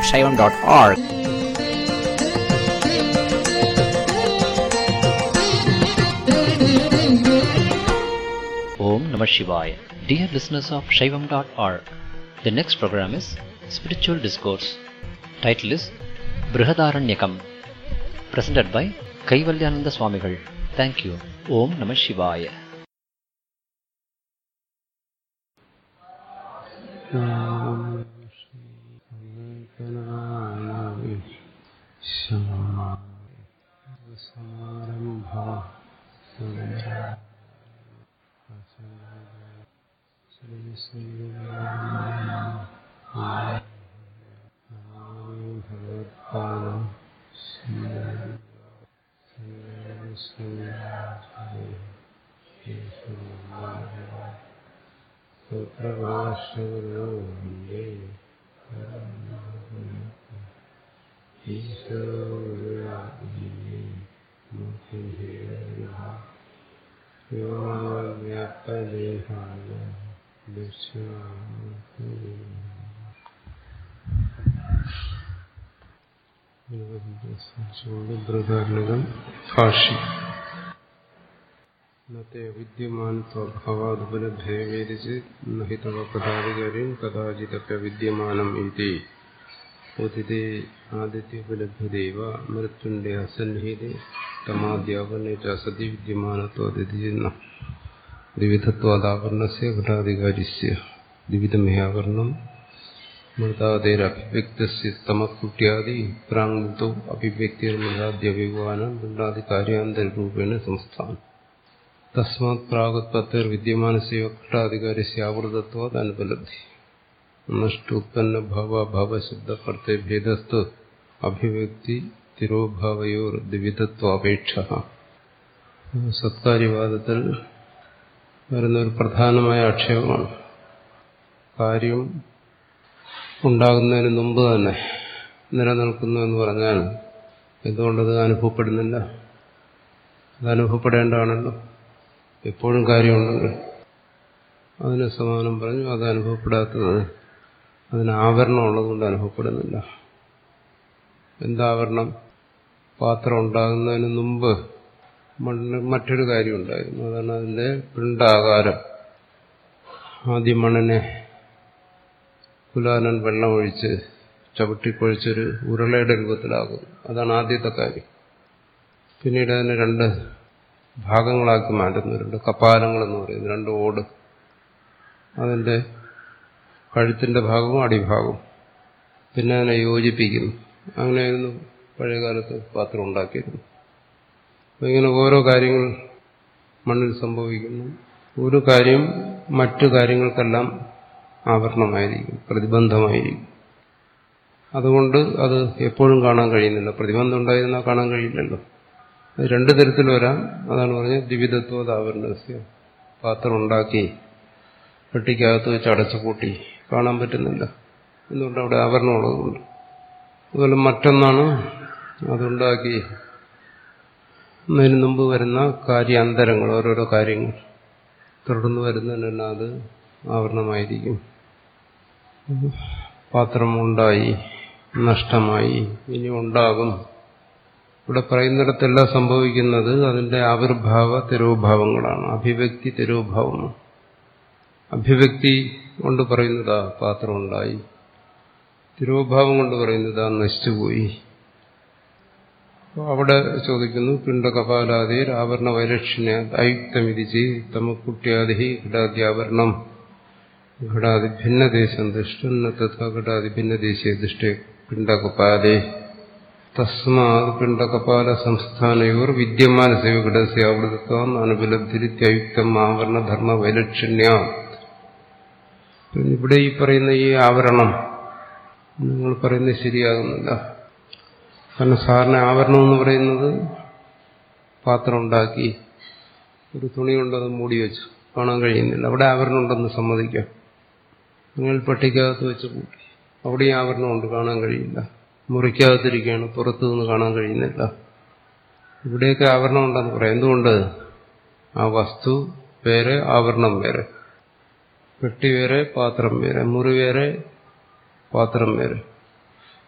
Shaivam.org. Om Namah Shivaya. Dear listeners of Shaivam.org, the next program is Spiritual Discourse. Title is Brihadaranyakam. Presented by Kaivalyananda Swamigal. Thank you. Om Namah Shivaya. ബൃഹദാരണകം ഭാഷ്യം ഇന്നത്തെ വിദ്യമാനത്വഭാവാദുപലഭ്യേ വേദിച്ച് നഹി തവ കഥാധികാരിയും കഥാചിതപ്യവിദ്യമാനം ഇതി ഉദിതേ ആദിത്യോപലഭ്യതേവ മൃത്യുണ്ടെ അസന്നിഹിതേ തമാദ്യാപനെ ച സതി വിദ്യമാനത്വതിഥിയെന്ന ദ്വിവിധത്വാദാപരണസ്യ ഘടാധികാരിസ്യ ദ്വിവിധമയാവരണം മൃതാദേരഭിവ്യക്തസ്യ തമക്കുട്യാദി പ്രാങ്മുക്തൗ അഭിവ്യക്തിർമൃതാദ്യവിവാനം പിണ്ടാദി കാര്യാന്തരൂപേണ സംസ്ഥാനം തസ്മാത് പ്രാഗുത്പത്തിർ വിദ്യമാനസ്യ ഘട്ടാധികാരിസ്യാവൃതത്വാത് അനുപലബ്ധി നഷ്ടോത്പന്ന ഭാവ ഭാവശബ്ദ പ്രത്യഭേദസ്തു അഭിവ്യക്തി തിരോഭാവയോർ ദ്വിവിധത്വാപേക്ഷ സത്കാര്യവാദത്തിൽ വരുന്ന ഒരു പ്രധാനമായ ആക്ഷേപമാണ് കാര്യം ഉണ്ടാകുന്നതിന് മുമ്പ് തന്നെ നിലനിൽക്കുന്നു എന്ന് പറഞ്ഞാൽ എന്തുകൊണ്ടത് അനുഭവപ്പെടുന്നില്ല അത് അനുഭവപ്പെടേണ്ടതാണല്ലോ എപ്പോഴും കാര്യമുണ്ടെങ്കിൽ അതിന് സമാനം പറഞ്ഞു അത് അനുഭവപ്പെടാത്തത് അതിന് ആവരണം ഉള്ളതുകൊണ്ട് അനുഭവപ്പെടുന്നില്ല എന്താവരണം പാത്രം ഉണ്ടാകുന്നതിന് മുമ്പ് മണ്ണ് മറ്റൊരു കാര്യം ഉണ്ടായിരുന്നു അതാണ് അതിന്റെ പിണ്ടാകാരം ആദ്യം മണ്ണിനെ കുലാനൻ വെള്ളമൊഴിച്ച് ചവിട്ടിക്കൊഴിച്ചൊരു ഉരുളയുടെ രൂപത്തിലാകും അതാണ് ആദ്യത്തെ കാര്യം പിന്നീട് അതിനെ രണ്ട് ഭാഗങ്ങളാക്കി മാറ്റുന്നു രണ്ട് കപാലങ്ങൾ എന്ന് പറയുന്നു രണ്ട് ഓട് അതിന്റെ കഴുത്തിന്റെ ഭാഗവും അടിഭാഗവും പിന്നെ അതിനെ യോജിപ്പിക്കുന്നു അങ്ങനെയായിരുന്നു പഴയകാലത്ത് പാത്രം ഉണ്ടാക്കിയിരുന്നു അപ്പൊ ഇങ്ങനെ ഓരോ കാര്യങ്ങൾ മണ്ണിൽ സംഭവിക്കുന്നു ഒരു കാര്യം മറ്റു കാര്യങ്ങൾക്കെല്ലാം ആവരണമായിരിക്കും പ്രതിബന്ധമായിരിക്കും അതുകൊണ്ട് അത് എപ്പോഴും കാണാൻ കഴിയുന്നില്ല പ്രതിബന്ധം ഉണ്ടായിരുന്നാൽ കാണാൻ കഴിയില്ലല്ലോ അത് രണ്ടു തരത്തിൽ വരാം അതാണ് പറഞ്ഞത് ദ്വിവിധത്വത് ആവരണസ്യ പാത്രം ഉണ്ടാക്കി പെട്ടിക്കകത്ത് വെച്ച് അടച്ചു പൂട്ടി കാണാൻ പറ്റുന്നില്ല എന്തുകൊണ്ട് അവിടെ ആവരണം ഉള്ളതുകൊണ്ട് അതുപോലെ മറ്റൊന്നാണ് അതുണ്ടാക്കി അതിന് മുമ്പ് വരുന്ന കാര്യാന്തരങ്ങൾ ഓരോരോ കാര്യങ്ങൾ തുടർന്ന് വരുന്നതിനെല്ലാം അത് ആവരണമായിരിക്കും പാത്രം ഉണ്ടായി നഷ്ടമായി ഇനി ഉണ്ടാകും ഇവിടെ പറയുന്നിടത്തെല്ലാം സംഭവിക്കുന്നത് അതിന്റെ ആവിർഭാവ തിരോഭാവങ്ങളാണ് അഭിവ്യക്തി തിരോഭാവമാണ് അഭിവ്യക്തി കൊണ്ട് പറയുന്നതാ പാത്രം ഉണ്ടായി തിരോഭാവം കൊണ്ട് പറയുന്നതാ നശിച്ചുപോയി അവിടെ ചോദിക്കുന്നു പിണ്ടകപാലാതി ആവരണ വൈലക്ഷ്ണ്യ അയുക്തമിതി ചെയ് തമക്കുട്യാദി ഘടാദ്യാവരണം ഘടാതി ഭിന്നദേശം ദുഷ്ടൻ തഥാ ഘടാതി ഭിന്നദേശീയ ദുഷ്ട പിണ്ടകപാലേ തസ്മാത് പിണ്ടകപാല സംസ്ഥാനയോർ വിദ്യമാനസേവ ഘടസ്യ ആവൃതത്വം അനുപലബ്ധിരിത്യയുക്തം ആവരണധർമ്മ വൈലക്ഷണ്യ ഇവിടെ ഈ പറയുന്ന ഈ ആവരണം നിങ്ങൾ പറയുന്നത് ശരിയാകുന്നില്ല കാരണം സാറിന് ആവരണം എന്ന് പറയുന്നത് പാത്രം ഉണ്ടാക്കി ഒരു തുണി കൊണ്ടത് മൂടി വെച്ചു കാണാൻ കഴിയുന്നില്ല അവിടെ ആവരണം ഉണ്ടെന്ന് സമ്മതിക്കാം നിങ്ങൾ പെട്ടിക്കകത്ത് വെച്ച് കൂട്ടി അവിടെയും ആവരണമുണ്ട് കാണാൻ കഴിയില്ല മുറിക്കകത്തിരിക്കുകയാണ് പുറത്തു നിന്ന് കാണാൻ കഴിയുന്നില്ല ഇവിടെയൊക്കെ ആവരണം ഉണ്ടെന്ന് പറയാം എന്തുകൊണ്ട് ആ വസ്തു വേറെ ആവരണം വേറെ പെട്ടി വേറെ പാത്രം വേറെ മുറി വേറെ പാത്രം വേറെ